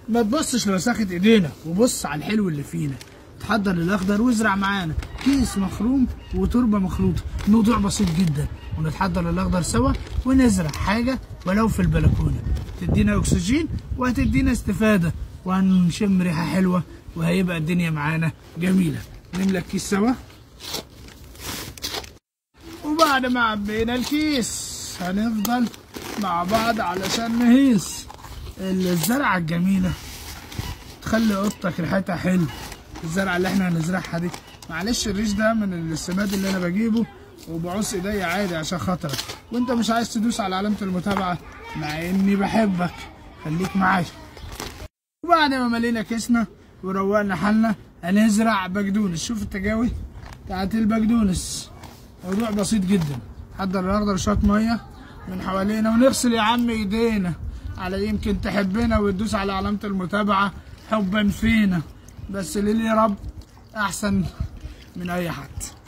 ما تبصش لوساخة ايدينا وبص على الحلو اللي فينا تحضر الاخضر وازرع معانا كيس مخروم وتربه مخلوطه الموضوع بسيط جدا ونتحضر الاخضر سوا ونزرع حاجه ولو في البلكونه تدينا اكسجين وهتدينا استفاده وهنشم ريحه حلوه وهيبقى الدنيا معانا جميله نملى الكيس سوا وبعد ما عبينا الكيس هنفضل مع بعض علشان نهيص الزرعه الجميله تخلي اوضتك ريحتها حلو الزرعه اللي احنا هنزرعها دي معلش الريش ده من السماد اللي انا بجيبه وبعوص ايديا عادي عشان خاطرك وانت مش عايز تدوس على علامه المتابعه مع اني بحبك خليك معايا وبعد ما ملينا كيسنا وروقنا حالنا هنزرع بقدونس شوف التجاوي بتاعت البقدونس موضوع بسيط جدا حضر الاخضر شويه ميه من حوالينا ونغسل يا عم ايدينا على يمكن تحبنا وتدوس على علامة المتابعة حبا فينا بس للي رب احسن من اي حد